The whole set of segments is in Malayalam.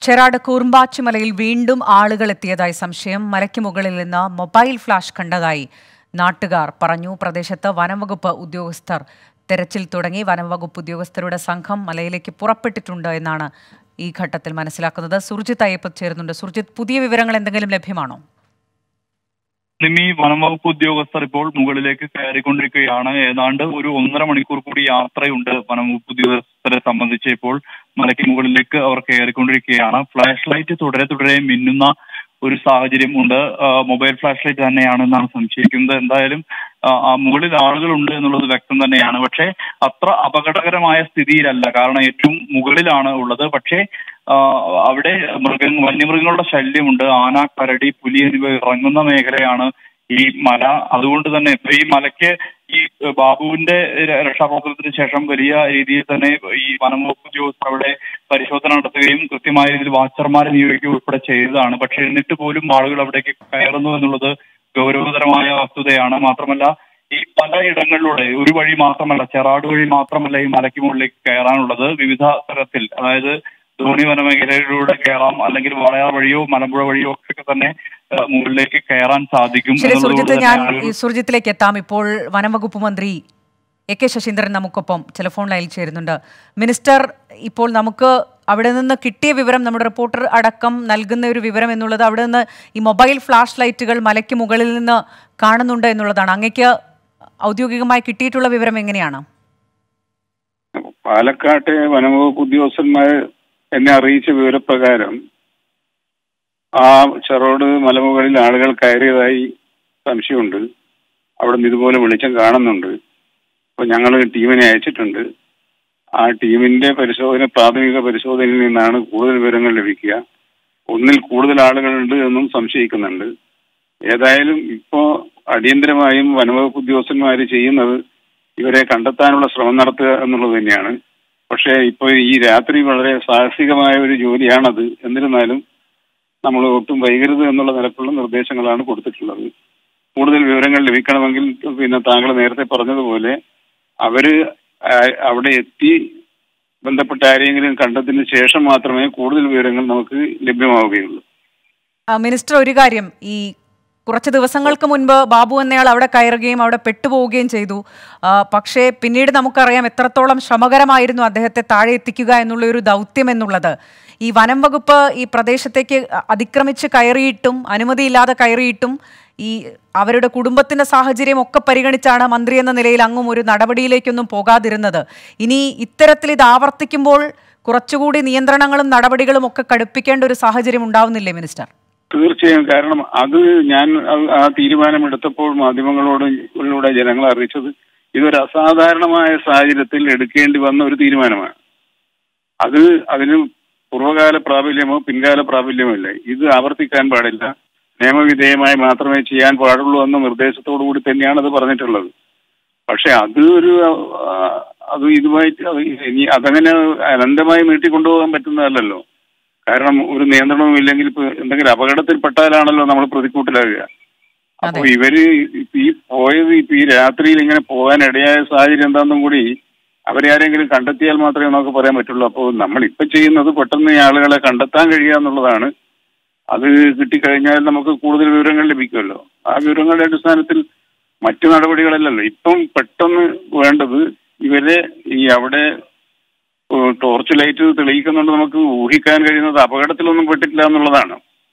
ചെറാട് കൂർമ്പാച്ചുമലയിൽ വീണ്ടും ആളുകൾ എത്തിയതായി സംശയം മലയ്ക്ക് മുകളിൽ നിന്ന് മൊബൈൽ ഫ്ലാഷ് കണ്ടതായി നാട്ടുകാർ പറഞ്ഞു പ്രദേശത്ത് വനംവകുപ്പ് ഉദ്യോഗസ്ഥർ തെരച്ചിൽ തുടങ്ങി വനംവകുപ്പ് ഉദ്യോഗസ്ഥരുടെ സംഘം മലയിലേക്ക് പുറപ്പെട്ടിട്ടുണ്ട് എന്നാണ് ഈ ഘട്ടത്തിൽ മനസ്സിലാക്കുന്നത് സുർജിത്ത് അയ്യപ്പ ചേരുന്നുണ്ട് സുർജിത്ത് പുതിയ വിവരങ്ങൾ എന്തെങ്കിലും ലഭ്യമാണോ നിമി വനംവകുപ്പ് ഉദ്യോഗസ്ഥർ ഇപ്പോൾ മുകളിലേക്ക് കയറിക്കൊണ്ടിരിക്കുകയാണ് ഏതാണ്ട് ഒരു ഒന്നര മണിക്കൂർ കൂടി യാത്രയുണ്ട് വനംവകുപ്പ് ഉദ്യോഗസ്ഥരെ സംബന്ധിച്ച് ഇപ്പോൾ മലയ്ക്ക് മുകളിലേക്ക് അവർ കയറിക്കൊണ്ടിരിക്കുകയാണ് ഫ്ലാഷ് ലൈറ്റ് തുടരെ തുടരെ മിന്നുന്ന ഒരു സാഹചര്യം ഉണ്ട് ആ, മൊബൈൽ ഫ്ലാഷ് ലൈറ്റ് തന്നെയാണെന്നാണ് സംശയിക്കുന്നത് എന്തായാലും ആ, ആ മുകളിൽ ആളുകളുണ്ട് എന്നുള്ളത് വ്യക്തം തന്നെയാണ് പക്ഷേ അത്ര അപകടകരമായ സ്ഥിതിയിലല്ല കാരണം ഏറ്റവും മുകളിലാണ് ഉള്ളത് പക്ഷേ ആ, അവിടെ മൃഗ വന്യമൃഗങ്ങളുടെ ശല്യമുണ്ട് ആന കരടി പുലി എന്നിവ ഇറങ്ങുന്ന മേഖലയാണ് ഈ മല അതുകൊണ്ട് തന്നെ ഇപ്പൊ ഈ മലയ്ക്ക് ഈ ബാബുവിന്റെ ര- രക്ഷാപ്രവർത്തനത്തിന് ശേഷം വലിയ രീതിയിൽ തന്നെ ഈ വനംവകുപ്പ് ഉദ്യോഗസ്ഥർ അവിടെ പരിശോധന നടത്തുകയും കൃത്യമായ രീതിയിൽ വാച്ചർമാരെ നിയോഗിക്കുകയും ഉൾപ്പെടെ ചെയ്തതാണ് പക്ഷെ എന്നിട്ട് പോലും ആളുകൾ അവിടേക്ക് കയറുന്നു എന്നുള്ളത് ഗൗരവതരമായ വസ്തുതയാണ് മാത്രമല്ല ഈ പല ഇടങ്ങളിലൂടെ ഒരു വഴി മാത്രമല്ല ചെറാട് വഴി മാത്രമല്ല ഈ മലയ്ക്ക് മുകളിലേക്ക് കയറാനുള്ളത് വിവിധ തരത്തിൽ അതായത് ധോണി വനമേഖലയിലൂടെ കയറാം അല്ലെങ്കിൽ വളയാർ വഴിയോ മലമ്പുഴ വഴിയോ ഒക്കെ തന്നെ ആ, മുകളിലേക്ക് കയറാൻ സാധിക്കും ശരി എന്നുള്ളത് സുർജിത്ത് കൊണ്ട് ഞാൻ തന്നെ ഈ ആളുകൾ- സുർജിത്തിലേക്ക് എത്താം ഇപ്പോൾ വനംവകുപ്പ് മന്ത്രി എ കെ ശശീന്ദ്രൻ നമുക്കൊപ്പം ടെലിഫോൺ ലൈനിൽ ചേരുന്നുണ്ട് മിനിസ്റ്റർ ഇപ്പോൾ നമുക്ക് അവിടെ നിന്ന് കിട്ടിയ വിവരം നമ്മുടെ റിപ്പോർട്ടർ അടക്കം നൽകുന്ന ഒരു വിവരം എന്നുള്ളത് അവിടെ നിന്ന് ഈ മൊബൈൽ ഫ്ലാഷ് ലൈറ്റുകൾ മലയ്ക്ക് മുകളിൽ നിന്ന് കാണുന്നുണ്ട് എന്നുള്ളതാണ് അങ്ങേക്ക് ഔദ്യോഗികമായി കിട്ടിയിട്ടുള്ള വിവരം എങ്ങനെയാണ് പാലക്കാട്ടെ വനംവകുപ്പ് ഉദ്യോഗസ്ഥന്മാർ എന്നെ അറിയിച്ച വിവരപ്രകാരം ആ ചെറോട് മലമുകളിൽ ആളുകൾ കയറിയതായി സംശയമുണ്ട് അവിടെ നിന്ന് ഇതുപോലെ വെളിച്ചം കാണുന്നുണ്ട് അപ്പൊ ഞങ്ങൾ ടീമിനെ അയച്ചിട്ടുണ്ട് ആ ടീമിന്റെ പരിശോധന പ്രാഥമിക പരിശോധനയിൽ നിന്നാണ് കൂടുതൽ വിവരങ്ങൾ ലഭിക്കുക ഒന്നിൽ കൂടുതൽ ആളുകളുണ്ട് എന്നും സംശയിക്കുന്നുണ്ട് ഏതായാലും ഇപ്പോ അടിയന്തരമായും വനവകുപ്പ് ഉദ്യോഗസ്ഥന്മാർ ചെയ്യുന്നത് ഇവരെ കണ്ടെത്താനുള്ള ശ്രമം നടത്തുക എന്നുള്ളത് തന്നെയാണ് പക്ഷേ ഇപ്പൊ ഈ രാത്രി വളരെ സാഹസികമായ ഒരു ജോലിയാണത് എന്നിരുന്നാലും നമ്മൾ ഒട്ടും വൈകരുത് എന്നുള്ള നിലക്കുള്ള നിർദ്ദേശങ്ങളാണ് കൊടുത്തിട്ടുള്ളത് കൂടുതൽ വിവരങ്ങൾ ലഭിക്കണമെങ്കിൽ പിന്നെ താങ്കൾ നേരത്തെ പറഞ്ഞതുപോലെ അവര് ആ- അവിടെ എത്തി ബന്ധപ്പെട്ട ആരെങ്കിലും കണ്ടതിന് ശേഷം മാത്രമേ കൂടുതൽ വിവരങ്ങൾ നമുക്ക് ലഭ്യമാവുകയുള്ളൂ ആ, മിനിസ്റ്റർ ഒരു കാര്യം ഈ കുറച്ച് ദിവസങ്ങൾക്ക് മുൻപ് ബാബു എന്നയാൾ അവിടെ കയറുകയും അവിടെ പെട്ടുപോവുകയും ചെയ്തു ആ, പക്ഷേ പിന്നീട് നമുക്കറിയാം എത്രത്തോളം ശ്രമകരമായിരുന്നു അദ്ദേഹത്തെ താഴെ എത്തിക്കുക എന്നുള്ള ഒരു ദൗത്യം എന്നുള്ളത് ഈ വനം വകുപ്പ് ഈ പ്രദേശത്തേക്ക് അതിക്രമിച്ച് കയറിയിട്ടും അനുമതിയില്ലാതെ കയറിയിട്ടും ഈ അവരുടെ കുടുംബത്തിന്റെ സാഹചര്യം ഒക്കെ പരിഗണിച്ചാണ് മന്ത്രി എന്ന നിലയിൽ അങ്ങും ഒരു നടപടിയിലേക്കൊന്നും പോകാതിരുന്നത് ഇനി ഇത്തരത്തിൽ ഇത് ആവർത്തിക്കുമ്പോൾ കുറച്ചുകൂടി നിയന്ത്രണങ്ങളും നടപടികളും ഒക്കെ കടുപ്പിക്കേണ്ട ഒരു സാഹചര്യം ഉണ്ടാവുന്നില്ലേ മിനിസ്റ്റർ തീർച്ചയായും കാരണം അത് ഞാൻ ആ- ആ തീരുമാനമെടുത്തപ്പോൾ മാധ്യമങ്ങളോട് ിലൂടെ ജനങ്ങളെ അറിയിച്ചത് ഇതൊരു അസാധാരണമായ സാഹചര്യത്തിൽ എടുക്കേണ്ടി വന്ന ഒരു തീരുമാനമാണ് അത് അതിന് പൂർവ്വകാല പ്രാബല്യമോ പിൻകാല പ്രാബല്യമോ ഇല്ല ഇത് ആവർത്തിക്കാൻ പാടില്ല നിയമവിധേയമായി മാത്രമേ ചെയ്യാൻ പാടുള്ളൂ എന്ന നിർദ്ദേശത്തോടു കൂടി തന്നെയാണ് അത് പറഞ്ഞിട്ടുള്ളത് പക്ഷെ അത് ഒരു ആ, അത് ഇതുമായിട്ട് അത് ഇനി അതങ്ങനെ അനന്തമായി നീട്ടിക്കൊണ്ടുപോകാൻ പറ്റുന്നതല്ലല്ലോ കാരണം ഒരു നിയന്ത്രണവും ഇല്ലെങ്കിൽ ഇപ്പൊ എന്തെങ്കിലും അപകടത്തിൽപ്പെട്ടാലാണല്ലോ നമ്മൾ പ്രതിക്കൂട്ടിലാകുക അപ്പൊ അതെ. ഇവര് ഈ പോയത് ഇപ്പൊ ഈ രാത്രിയിൽ ഇങ്ങനെ പോകാൻ ഇടയായ സാഹചര്യം എന്താണെന്നും കൂടി അവരെ ആരെങ്കിലും കണ്ടെത്തിയാൽ മാത്രമേ നമുക്ക് പറയാൻ പറ്റുള്ളൂ അപ്പോൾ നമ്മൾ ഇപ്പൊ ചെയ്യുന്നത് പെട്ടെന്ന് ഈ ആളുകളെ കണ്ടെത്താൻ കഴിയുക എന്നുള്ളതാണ് അത് കിട്ടിക്കഴിഞ്ഞാൽ നമുക്ക് കൂടുതൽ വിവരങ്ങൾ ലഭിക്കുമല്ലോ ആ വിവരങ്ങളുടെ അടിസ്ഥാനത്തിൽ മറ്റു നടപടികളല്ലല്ലോ ഇപ്പം പെട്ടെന്ന് വേണ്ടത് ഇവരെ ഈ അവിടെ ഏഹ്, ടോർച്ച് ലൈറ്റ് തെളിയിക്കുന്നുണ്ട് നമുക്ക് ഊഹിക്കാൻ കഴിയുന്നത് അപകടത്തിലൊന്നും പെട്ടിട്ടില്ല എന്നുള്ളതാണ്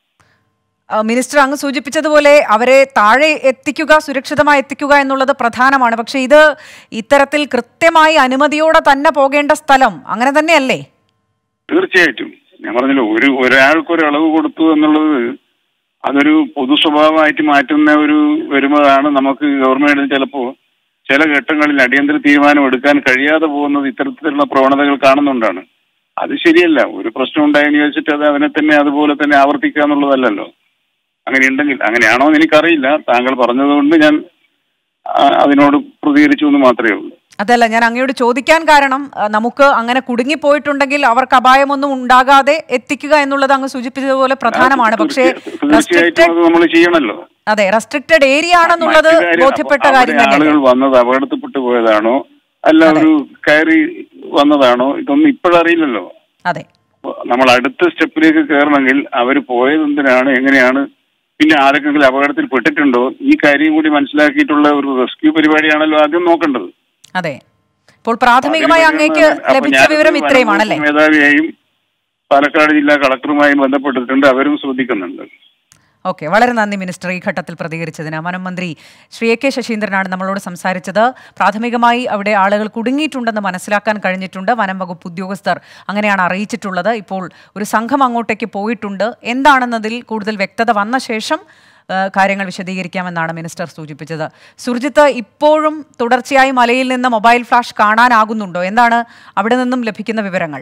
ആ, മിനിസ്റ്റർ അങ്ങ് സൂചിപ്പിച്ചതുപോലെ അവരെ താഴെ എത്തിക്കുക സുരക്ഷിതമായി എത്തിക്കുക എന്നുള്ളത് പ്രധാനമാണ് പക്ഷേ ഇത് ഇത്തരത്തിൽ കൃത്യമായി അനുമതിയോടെ തന്നെ പോകേണ്ട സ്ഥലം അങ്ങനെ തന്നെയല്ലേ തീർച്ചയായിട്ടും ഞാൻ പറഞ്ഞല്ലോ ഒരു ഒരാൾക്ക് ഒരു അളവ് കൊടുത്തു എന്നുള്ളത് അതൊരു പൊതു സ്വഭാവമായിട്ട് മാറ്റുന്ന ഒരു വരുന്നതാണ് നമുക്ക് ഗവൺമെന്റിന് ചിലപ്പോൾ ചില ഘട്ടങ്ങളിൽ അടിയന്തര തീരുമാനം എടുക്കാൻ കഴിയാതെ പോകുന്നത് ഇത്തരത്തിലുള്ള പ്രവണതകൾ കാണുന്നുണ്ടാണ് അത് ശരിയല്ല ഒരു പ്രശ്നം ഉണ്ടായെന്ന് ചോദിച്ചിട്ട് അത് അതിനെ തന്നെ അതുപോലെ തന്നെ ആവർത്തിക്കുക എന്നുള്ളതല്ലല്ലോ അങ്ങനെ ഉണ്ടെങ്കിൽ അങ്ങനെയാണോ എന്ന് എനിക്കറിയില്ല താങ്കൾ പറഞ്ഞതുകൊണ്ട് ഞാൻ ആ, അതിനോട് പ്രതികരിച്ചു എന്ന് മാത്രമേ ഉള്ളൂ അതല്ല ഞാൻ അങ്ങയോട് ചോദിക്കാൻ കാരണം ആ, നമുക്ക് അങ്ങനെ കുടുങ്ങിപ്പോയിട്ടുണ്ടെങ്കിൽ അവർക്ക് അപായമൊന്നും ഉണ്ടാകാതെ എത്തിക്കുക എന്നുള്ളത് അങ്ങ് സൂചിപ്പിച്ചതുപോലെ പ്രധാനമാണ് പക്ഷേ തീർച്ചയായിട്ടും റെസ്ട്രിക്റ്റഡ് അത് നമ്മൾ ചെയ്യണമല്ലോ അതെ റെസ്ട്രിക്റ്റഡ് ഏരിയ ആണെന്നുള്ളത് മറ്റു കാര്യം, ബോധ്യപ്പെട്ട അവിടെ കാര്യം ആളുകൾ തന്നെയല്ലേ വന്നത് അപകടത്തിൽപ്പെട്ടു പോയതാണോ അല്ല അതെ. ഒരു കയറി വന്നതാണോ ഇതൊന്നും ഇപ്പോഴറിയില്ലല്ലോ അതെ നമ്മൾ അടുത്ത സ്റ്റെപ്പിലേക്ക് കയറണമെങ്കിൽ അവർ പോയത് എന്തിനാണ് എങ്ങനെയാണ് പിന്നെ ആരൊക്കെങ്കിലും അപകടത്തിൽ പെട്ടിട്ടുണ്ടോ ഈ കാര്യം കൂടി മനസ്സിലാക്കിയിട്ടുള്ള ഒരു റെസ്ക്യൂ പരിപാടിയാണല്ലോ ആദ്യം നോക്കേണ്ടത് അതെ ഇപ്പോൾ പ്രാഥമികമായി അങ്ങേക്ക് അപ്പൊ ലഭിച്ച ഞാനത് വിവരം ഇത്രയുമാണല്ലേ വനംവകുപ്പ് മേധാവിയെയും പാലക്കാട് ജില്ലാ കളക്ടറുമായും ബന്ധപ്പെട്ടിട്ടുണ്ട് അവരും ശ്രദ്ധിക്കുന്നുണ്ട് ഓക്കെ വളരെ നന്ദി മിനിസ്റ്റർ ഈ ഘട്ടത്തിൽ പ്രതികരിച്ചതിന് വനം മന്ത്രി ശ്രീ എ കെ ശശീന്ദ്രനാണ് നമ്മളോട് സംസാരിച്ചത് പ്രാഥമികമായി അവിടെ ആളുകൾ കുടുങ്ങിയിട്ടുണ്ടെന്ന് മനസ്സിലാക്കാൻ കഴിഞ്ഞിട്ടുണ്ട് വനം വകുപ്പ് ഉദ്യോഗസ്ഥർ അങ്ങനെയാണ് അറിയിച്ചിട്ടുള്ളത് ഇപ്പോൾ ഒരു സംഘം അങ്ങോട്ടേക്ക് പോയിട്ടുണ്ട് എന്താണെന്നതിൽ കൂടുതൽ വ്യക്തത വന്ന ശേഷം ആ, കാര്യങ്ങൾ വിശദീകരിക്കാമെന്നാണ് മിനിസ്റ്റർ സൂചിപ്പിച്ചത് സുർജിത്ത് ഇപ്പോഴും തുടർച്ചയായി മലയിൽ നിന്ന് മൊബൈൽ ഫ്ലാഷ് കാണാനാകുന്നുണ്ടോ എന്താണ് അവിടെ നിന്നും ലഭിക്കുന്ന വിവരങ്ങൾ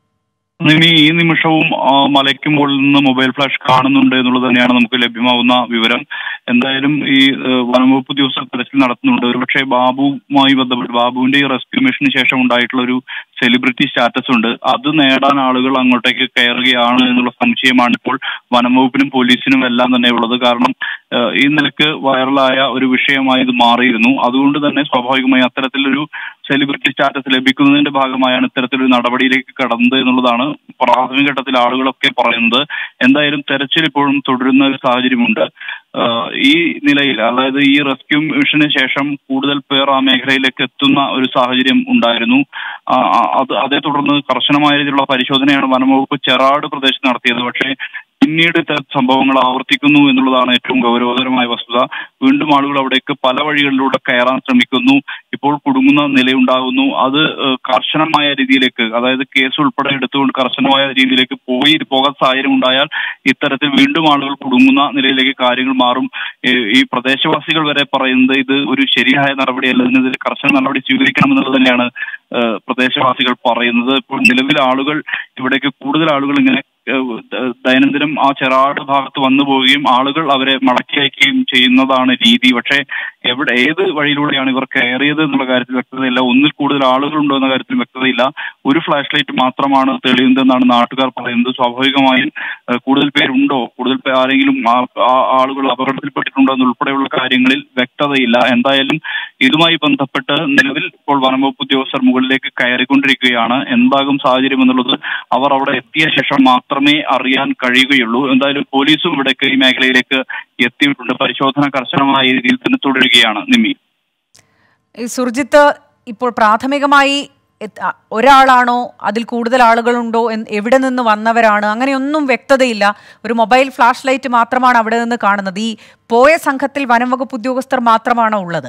ഇനി ഈ നിമിഷവും ആ, മലയ്ക്ക് മുകളിൽ നിന്ന് മൊബൈൽ ഫ്ലാഷ് കാണുന്നുണ്ട് എന്നുള്ളത് തന്നെയാണ് നമുക്ക് ലഭ്യമാവുന്ന വിവരം എന്തായാലും ഈ ഏഹ്, വനംവകുപ്പ് ഉദ്യോഗസ്ഥർ തെരച്ചിൽ നടത്തുന്നുണ്ട് ഒരുപക്ഷെ ബാബുവുമായി ബന്ധപ്പെട്ട് ബാബുവിന്റെ ഈ റെസ്ക്യൂ മിഷന് ശേഷം ഉണ്ടായിട്ടുള്ള ഒരു സെലിബ്രിറ്റി സ്റ്റാറ്റസ് ഉണ്ട് അത് നേടാൻ ആളുകൾ അങ്ങോട്ടേക്ക് കയറുകയാണ് എന്നുള്ള സംശയമാണ് ഇപ്പോൾ വനംവകുപ്പിനും പോലീസിനും എല്ലാം തന്നെ ഉള്ളത് കാരണം ഏഹ്, ഈ നിലക്ക് വൈറലായ ഒരു വിഷയമായി ഇത് മാറിയിരുന്നു അതുകൊണ്ട് തന്നെ സ്വാഭാവികമായി അത്തരത്തിലൊരു സെലിബ്രിറ്റി സ്റ്റാറ്റസ് ലഭിക്കുന്നതിന്റെ ഭാഗമായാണ് ഇത്തരത്തിലൊരു നടപടിയിലേക്ക് കടന്നത് എന്നുള്ളതാണ് പ്രാഥമിക ഘട്ടത്തിൽ ആളുകളൊക്കെ പറയുന്നത് എന്തായാലും തെരച്ചിൽ ഇപ്പോഴും തുടരുന്ന ഒരു സാഹചര്യമുണ്ട് ആഹ് ഈ നിലയിൽ അതായത് ഈ റെസ്ക്യൂ മിഷന് ശേഷം കൂടുതൽ പേർ ആ മേഖലയിലേക്ക് എത്തുന്ന ഒരു സാഹചര്യം ഉണ്ടായിരുന്നു ആ, ആ, അത് അതേ തുടർന്ന് കർശനമായ രീതിയിലുള്ള പരിശോധനയാണ് വനംവകുപ്പ് ചെറാട് പ്രദേശത്ത് നടത്തിയത് പക്ഷേ പിന്നീട് ഇത്തരം സംഭവങ്ങൾ ആവർത്തിക്കുന്നു എന്നുള്ളതാണ് ഏറ്റവും ഗൗരവകരമായ വസ്തുത വീണ്ടും ആളുകൾ അവിടേക്ക് പല വഴികളിലൂടെ കയറാൻ ശ്രമിക്കുന്നു ഇപ്പോൾ കുടുങ്ങുന്ന നിലയുണ്ടാകുന്നു അത് ഏഹ്, കർശനമായ രീതിയിലേക്ക് അതായത് കേസ് ഉൾപ്പെടെ എടുത്തുകൊണ്ട് കർശനമായ രീതിയിലേക്ക് പോയി പോകാൻ സാഹചര്യം ഉണ്ടായാൽ ഇത്തരത്തിൽ വീണ്ടും ആളുകൾ കുടുങ്ങുന്ന നിലയിലേക്ക് കാര്യങ്ങൾ മാറും ഏഹ്, ഈ പ്രദേശവാസികൾ വരെ പറയുന്നത് ഇത് ഒരു ശരിയായ നടപടിയല്ല ഇതിനെതിരെ കർശന നടപടി സ്വീകരിക്കണമെന്നുള്ളത് തന്നെയാണ് ഏഹ്, പ്രദേശവാസികൾ പറയുന്നത് ഇപ്പോൾ നിലവിൽ ആളുകൾ ഇവിടേക്ക് കൂടുതൽ ആളുകൾ ഇങ്ങനെ ഏഹ്, ദ- ദൈനംദിനം ആ ചെറാട് ഭാഗത്ത് വന്നു പോവുകയും ആളുകൾ അവരെ മടക്കി അയക്കുകയും ചെയ്യുന്നതാണ് രീതി പക്ഷേ എവിടെ ഏത് വഴിയിലൂടെയാണ് ഇവർ കയറിയത് എന്നുള്ള കാര്യത്തിൽ വ്യക്തതയില്ല ഒന്നിൽ കൂടുതൽ ആളുകളുണ്ടോ എന്ന കാര്യത്തിൽ വ്യക്തതയില്ല ഒരു ഫ്ലാഷ് ലൈറ്റ് മാത്രമാണ് തെളിയുന്നതെന്നാണ് നാട്ടുകാർ പറയുന്നത് സ്വാഭാവികമായും ഏഹ്, കൂടുതൽ പേരുണ്ടോ കൂടുതൽ പേർ ആരെങ്കിലും ആ- ആ- ആളുകൾ അപകടത്തിൽപ്പെട്ടിട്ടുണ്ടോ എന്നുൾപ്പെടെയുള്ള കാര്യങ്ങളിൽ വ്യക്തതയില്ല എന്തായാലും ഇതുമായി ബന്ധപ്പെട്ട് നിലവിൽ ഇപ്പോൾ വനംവകുപ്പ് ഉദ്യോഗസ്ഥർ മുകളിലേക്ക് കയറിക്കൊണ്ടിരിക്കുകയാണ് എന്താകും സാഹചര്യം എന്നുള്ളത് അവർ അവിടെ എത്തിയ ശേഷം മാത്രമേ അറിയാൻ കഴിയുകയുള്ളൂ എന്തായാലും പോലീസും ഇവിടേക്ക് ഈ മേഖലയിലേക്ക് എത്തിയിട്ടുണ്ട് പരിശോധന കർശനമായ രീതിയിൽ തന്നെ തുടരുകയാണ് നിമി ഈ സുർജിത്ത് ഇപ്പോൾ പ്രാഥമികമായി എത്- അ- ഒരാളാണോ അതിൽ കൂടുതൽ ആളുകളുണ്ടോ എന്ന് എവിടെ നിന്ന് വന്നവരാണ് അങ്ങനെയൊന്നും വ്യക്തതയില്ല ഒരു മൊബൈൽ ഫ്ലാഷ് ലൈറ്റ് മാത്രമാണ് അവിടെ നിന്ന് കാണുന്നത് ഈ പോയ സംഘത്തിൽ വനം വകുപ്പ് ഉദ്യോഗസ്ഥർ മാത്രമാണോ ഉള്ളത്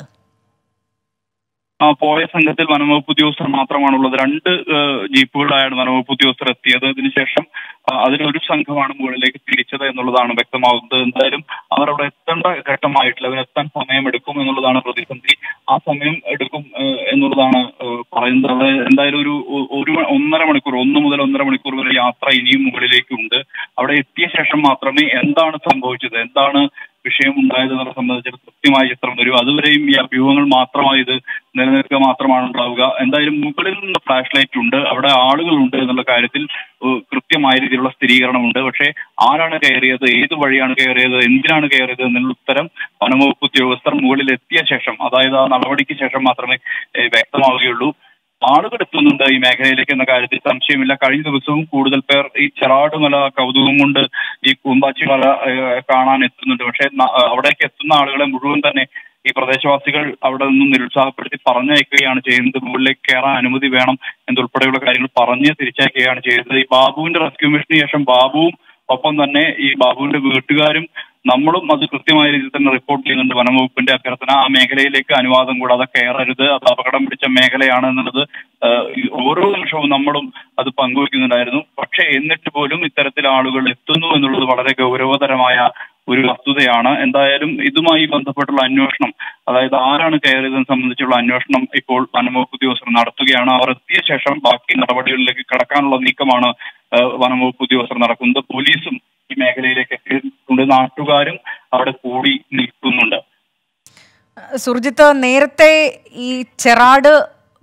ആ പോയ സംഘത്തിൽ വനംവകുപ്പ് ഉദ്യോഗസ്ഥർ മാത്രമാണുള്ളത് രണ്ട് ഏഹ്, ജീപ്പുകളിലായാണ് വനംവകുപ്പ് ഉദ്യോഗസ്ഥർ എത്തിയത് അതിനുശേഷം ആ, അതിലൊരു സംഘമാണ് മുകളിലേക്ക് തിരിച്ചത് എന്നുള്ളതാണ് വ്യക്തമാകുന്നത് എന്തായാലും അവർ അവിടെ എത്തേണ്ട ഘട്ടമായിട്ടില്ല അവരെത്താൻ സമയമെടുക്കും എന്നുള്ളതാണ് പ്രതിസന്ധി ആ സമയം എടുക്കും ഏഹ്, എന്നുള്ളതാണ് ഏഹ്, പറയുന്നത് അത് എന്തായാലും ഒരു ഒ- ഒരു മ- ഒന്നര മണിക്കൂർ ഒന്ന് മുതൽ ഒന്നര മണിക്കൂർ വരെ യാത്ര ഇനിയും മുകളിലേക്കുണ്ട് അവിടെ എത്തിയ ശേഷം മാത്രമേ എന്താണ് സംഭവിച്ചത് എന്താണ് വിഷയം ഉണ്ടായത് എന്നുള്ളത് സംബന്ധിച്ച് കൃത്യമായ ചിത്രം വരും അതുവരെയും ഈ അഭ്യൂഹങ്ങൾ മാത്രമായി ഇത് നിലനിൽക്കുക മാത്രമാണ് ഉണ്ടാവുക എന്തായാലും മുകളിൽ നിന്ന് ഫ്ലാഷ് ലൈറ്റ് ഉണ്ട് അവിടെ ആളുകളുണ്ട് എന്നുള്ള കാര്യത്തിൽ ഏഹ്, കൃത്യമായ രീതിയിലുള്ള സ്ഥിരീകരണമുണ്ട് പക്ഷേ ആരാണ് കയറിയത് ഏത് വഴിയാണ് കയറിയത് എന്തിനാണ് കയറിയത് എന്നുള്ള ഉത്തരം വനംവകുപ്പ് ഉദ്യോഗസ്ഥർ മുകളിൽ എത്തിയ ശേഷം അതായത് ആ നടപടിക്ക് ശേഷം മാത്രമേ ഏഹ്, വ്യക്തമാവുകയുള്ളൂ ആളുകൾ എത്തുന്നുണ്ട് ഈ മേഖലയിലേക്ക് എന്ന കാര്യത്തിൽ സംശയമില്ല കഴിഞ്ഞ ദിവസവും കൂടുതൽ പേർ ഈ ചെറാട് മല കൗതുകം കൊണ്ട് ഈ കൂമ്പാച്ചി മല ഏഹ്, കാണാൻ എത്തുന്നുണ്ട് പക്ഷേ ന- അവിടേക്ക് എത്തുന്ന ആളുകളെ മുഴുവൻ തന്നെ ഈ പ്രദേശവാസികൾ അവിടെ നിന്നും നിരുത്സാഹപ്പെടുത്തി പറഞ്ഞയക്കുകയാണ് ചെയ്യുന്നത് മുകളിലേക്ക് കയറാൻ അനുമതി വേണം എന്നുൾപ്പെടെയുള്ള കാര്യങ്ങൾ പറഞ്ഞ് തിരിച്ചയക്കുകയാണ് ചെയ്തത് ഈ ബാബുവിന്റെ റെസ്ക്യൂ മിഷന് ശേഷം ബാബുവും ഒപ്പം തന്നെ ഈ ബാബുവിന്റെ വീട്ടുകാരും നമ്മളും അത് കൃത്യമായ രീതിയിൽ തന്നെ റിപ്പോർട്ട് ചെയ്യുന്നുണ്ട് വനംവകുപ്പിന്റെ അഭ്യർത്ഥന ആ മേഖലയിലേക്ക് അനുവാദം കൂടാതെ കയറരുത് അത് അപകടം പിടിച്ച മേഖലയാണ് എന്നുള്ളത് ആഹ്, ഈ ഓരോ നിമിഷവും നമ്മളും അത് പങ്കുവയ്ക്കുന്നുണ്ടായിരുന്നു പക്ഷേ എന്നിട്ട് പോലും ഇത്തരത്തിൽ ആളുകൾ എത്തുന്നു എന്നുള്ളത് വളരെ ഗൗരവതരമായ ഒരു വസ്തുതയാണ് എന്തായാലും ഇതുമായി ബന്ധപ്പെട്ടുള്ള അന്വേഷണം അതായത് ആരാണ് കയറിയതെന്ന് സംബന്ധിച്ചുള്ള അന്വേഷണം ഇപ്പോൾ വനംവകുപ്പ് ഉദ്യോഗസ്ഥർ നടത്തുകയാണ് അവർ എത്തിയ ശേഷം ബാക്കി നടപടികളിലേക്ക് കടക്കാനുള്ള നീക്കമാണ് ആഹ്, വനംവകുപ്പ് ഉദ്യോഗസ്ഥർ നടക്കുന്നത് പോലീസും ഈ മേഖലയിലേക്ക് എത്തിയിട്ടുണ്ട് നാട്ടുകാരും അവിടെ കൂടി നിൽക്കുന്നുണ്ട് സുർജിത്ത് നേരത്തെ ഈ ചെറാട്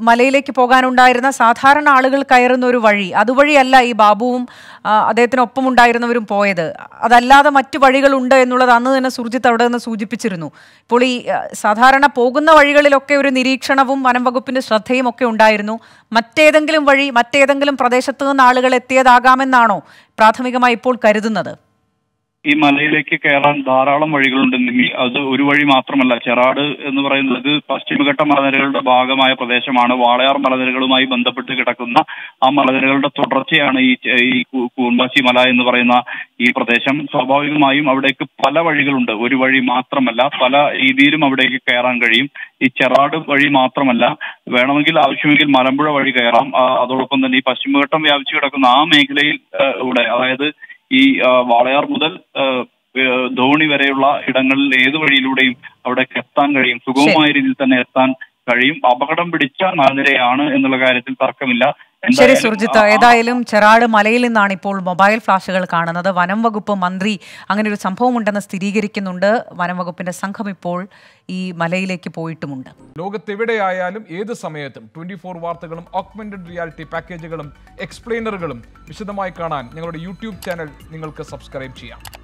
മലയിലേക്ക് പോകാനുണ്ടായിരുന്ന സാധാരണ ആളുകൾ കയറുന്ന ഒരു വഴി അതുവഴിയല്ല ഈ ബാബുവും ആ, അദ്ദേഹത്തിനൊപ്പം ഉണ്ടായിരുന്നവരും പോയത് അതല്ലാതെ മറ്റു വഴികളുണ്ട് എന്നുള്ളത് അന്ന് തന്നെ സുർജിത്ത് അവിടെ നിന്ന് സൂചിപ്പിച്ചിരുന്നു ഇപ്പോൾ ഈ ആ, സാധാരണ പോകുന്ന വഴികളിലൊക്കെ ഒരു നിരീക്ഷണവും വനം വകുപ്പിന്റെ ശ്രദ്ധയും ഒക്കെ ഉണ്ടായിരുന്നു മറ്റേതെങ്കിലും വഴി മറ്റേതെങ്കിലും പ്രദേശത്തു നിന്ന് ആളുകൾ എത്തിയതാകാമെന്നാണോ പ്രാഥമികമായി ഇപ്പോൾ കരുതുന്നത് ഈ മലയിലേക്ക് കയറാൻ ധാരാളം വഴികളുണ്ട് നിമി അത് ഒരു വഴി മാത്രമല്ല ചെറാട് എന്ന് പറയുന്നത് പശ്ചിമഘട്ട മലനിരകളുടെ ഭാഗമായ പ്രദേശമാണ് വാളയാർ മലനിരകളുമായി ബന്ധപ്പെട്ട് കിടക്കുന്ന ആ മലനിരകളുടെ തുടർച്ചയാണ് ഈ ചെ- ഈ കൂ- കൂർമ്പാശി മല എന്ന് പറയുന്ന ഈ പ്രദേശം സ്വാഭാവികമായും അവിടേക്ക് പല വഴികളുണ്ട് ഒരു വഴി മാത്രമല്ല പല രീതിയിലും അവിടേക്ക് കയറാൻ കഴിയും ഈ ചെറാട് വഴി മാത്രമല്ല വേണമെങ്കിൽ ആവശ്യമെങ്കിൽ മലമ്പുഴ വഴി കയറാം ആ, അതോടൊപ്പം തന്നെ ഈ പശ്ചിമഘട്ടം വ്യാപിച്ചു കിടക്കുന്ന ആ മേഖലയിൽ ആ, ഇവിടെ അതായത് ഈ ആ, വാളയാർ മുതൽ ആ, ഏ, ധോണി വരെയുള്ള ഇടങ്ങളിൽ ഏത് വഴിയിലൂടെയും അവിടേക്ക് എത്താൻ കഴിയും സുഗമമായ രീതിയിൽ തന്നെ എത്താൻ കഴിയും അപകടം പിടിച്ച മലനിരയാണ് എന്നുള്ള കാര്യത്തിൽ തർക്കമില്ല ശരി എന്തായാലും സുർജിത്ത് ആ- ഏതായാലും ചെറാട് മലയിൽ നിന്നാണ് ഇപ്പോൾ മൊബൈൽ ഫ്ലാഷുകൾ കാണുന്നത് വനം വകുപ്പ് മന്ത്രി അങ്ങനെ ഒരു സംഭവം ഉണ്ടെന്ന് സ്ഥിരീകരിക്കുന്നുണ്ട് വനം വകുപ്പിന്റെ സംഘം ഇപ്പോൾ ഈ മലയിലേക്ക് പോയിട്ടുമുണ്ട് ലോകത്തെവിടെയായാലും ഏത് സമയത്തും ട്വന്റി ഫോർ വാർത്തകളും ഓഗ്മെന്റഡ് റിയാലിറ്റി പാക്കേജുകളും എക്സ്പ്ലെയിനറുകളും വിശദമായി കാണാൻ ഞങ്ങളുടെ യൂട്യൂബ് ചാനൽ നിങ്ങൾക്ക് സബ്സ്ക്രൈബ് ചെയ്യാം